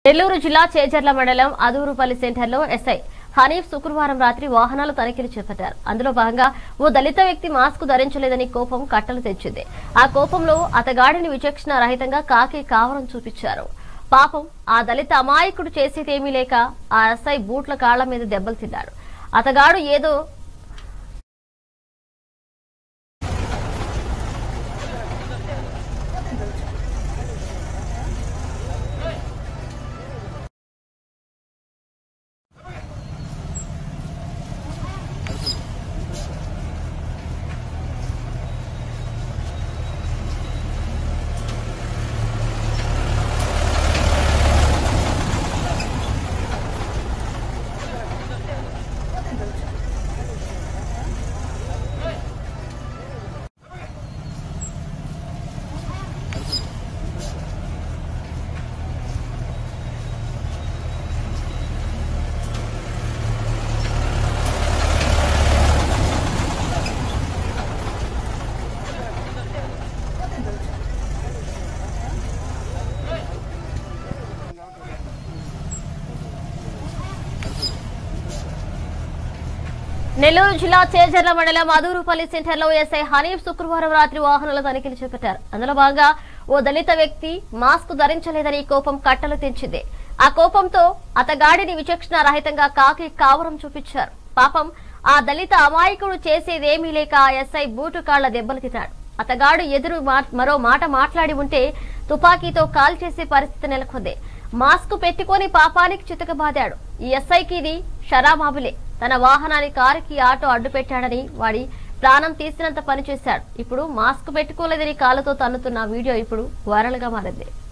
నెల్లూరు జిల్లా చేజర్ల మండలం అదూరుపల్లి సెంటర్లో ఎస్ఐ హనీఫ్ శుక్రవారం రాత్రి వాహనాల తనిఖీలు చేపట్టారు అందులో భాగంగా ఓ దళిత వ్యక్తి మాస్క్ ధరించలేదని కోపం కట్టలు తెచ్చింది ఆ కోపంలో అతగాడిని విచక్షణ రహితంగా కాకి కావరం చూపించారు పాపం ఆ దళిత అమాయకుడు చేసేదేమీ లేక ఆ ఎస్ఐ బూట్ల కాళ్ల మీద దెబ్బలు తిన్నాడు అతగాడు ఏదో నెల్లూరు జిల్లా చేజర్ల మండలం అదూరుపల్లి సెంటర్లో ఎస్ఐ హనీఫ్ శుక్రవారం రాత్రి వాహనాల తనిఖీలు చేపట్టారు అందులో భాగంగా ఓ దళిత వ్యక్తి మాస్క్ ధరించలేదని కోపం కట్టలు తెంచింది ఆ కోపంతో అతగాడిని విచక్షణ రహితంగా కాకి కావరం చూపించారు పాపం ఆ దళిత అమాయకుడు చేసేదేమీ లేక ఆ ఎస్ఐ బూటు కాళ్ల దెబ్బలు తిన్నాడు అతగాడు ఎదురు మా- మరో మాట మాట్లాడి ఉంటే తుపాకీతో కాల్ చేసే పరిస్థితి నెలకొంది మాస్క్ పెట్టుకొని పాపానికి చితకబాదాడు ఈ ఎస్ఐకి ఇది షరామాబులే తన వాహనాన్ని కారుకి ఆటో అడ్డు పెట్టాడని వాడి ప్రాణం తీసినంత పని చేశాడు ఇప్పుడు మాస్క్ పెట్టుకోలేదని కాలుతో తన్నుతున్న వీడియో ఇప్పుడు వైరల్ గా మారింది